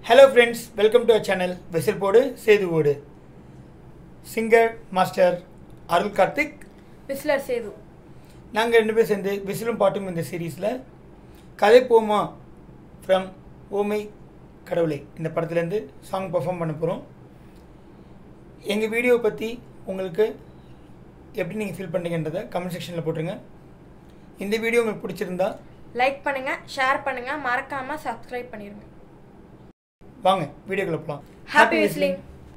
hello friends welcome to channel whistle போடு சேது ஓடு singer master Arul Karthik whistler Sethu நாங்கள் ரெண்டு பேர் சேர்ந்து விசிலும் பாட்டும் இந்த சீரீஸில் கதை போமா ஃப்ரம் ஓமை கடவுளை இந்த படத்துலேருந்து சாங் பெர்ஃபார்ம் பண்ண போகிறோம் எங்கள் வீடியோ பற்றி உங்களுக்கு எப்படி நீங்கள் ஃபீல் பண்ணுறீங்கன்றதை கமெண்ட் செக்ஷனில் போட்டுருங்க இந்த வீடியோ உங்களுக்கு பிடிச்சிருந்தா லைக் பண்ணுங்க ஷேர் பண்ணுங்க மறக்காம சப்ஸ்கிரைப் பண்ணிருங்க வாங்க வீடியோக்குள்ள போகலாம் ஹாப்பி விஸ்லிங்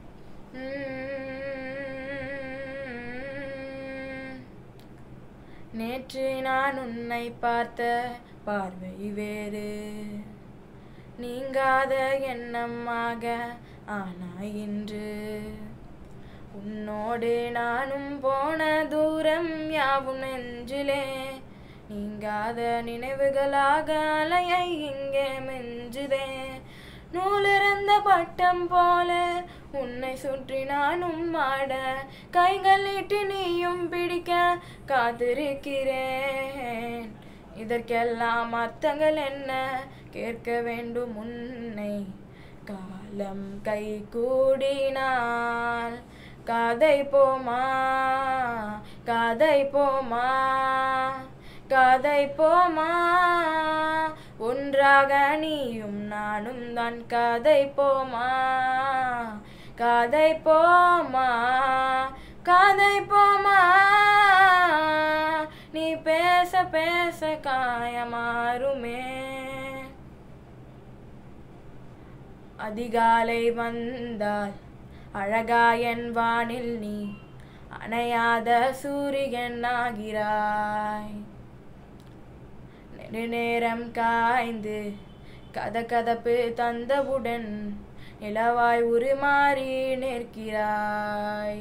நேற்று நான் உன்னை பார்த்த பார்வை வேறு நீங்காத எண்ணமாக ஆனாய் இன்று உன்னோடு நானும் போன தூரம் யாவும் நெஞ்சிலே நீங்காத நினைவுகளாக அலையை இங்கே மெஞ்சுதே நூலிறந்த பட்டம் போல உன்னை சுற்றி நானும் ஆட கைகள் நீட்டி நீயும் பிடிக்க காத்திருக்கிறேன் இதற்கெல்லாம் அர்த்தங்கள் என்ன கேட்க வேண்டும் உன்னை காலம் கை கூடினால் காதை போமா காதை போமா காதை போமா ஒன்றாக நீயும் நானும் தான் காதை போமா காதை போமா காதை போமா நீ பேச பேச காயமாறுமே அதிகாலை வந்தால் அழகாயன் வானில் நீ அணையாத சூரியன் ஆகிறாய் நெடுநேரம் காய்ந்து கதகதப்பு தந்தவுடன் நிலவாய் உருமாறி நிற்கிறாய்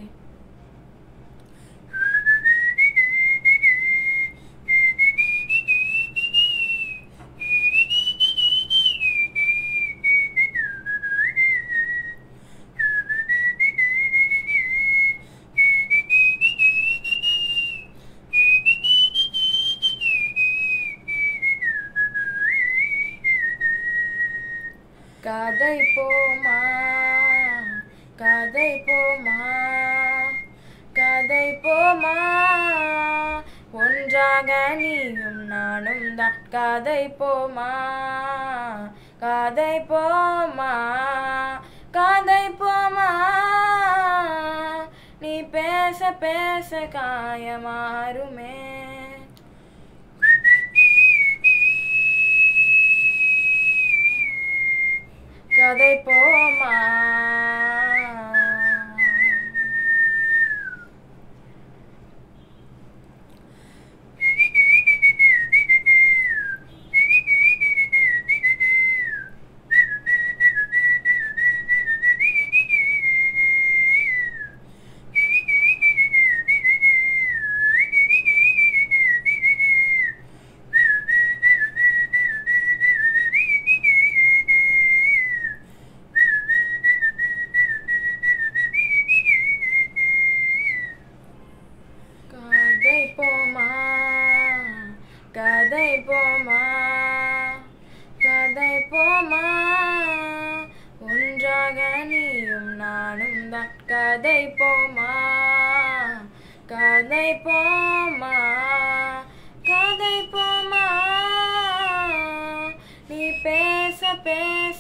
கதை போமா கதை போமா கதை போமா ஒன்றாக நீயும் நானும் தான் கதை போமா கதை போமா கதை போமா நீ பேச பேச காயமாறுமே கதை போமா கதை போமா கதை போமா கதை போமா ஒன்றாக நீயும் நானும் தான் கதை போமா கதை போமா கதை போமா நீ பேச பேச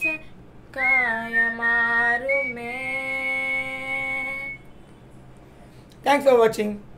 காயமாறுமே தேங்க்ஸ் ஃபார் வாட்சிங்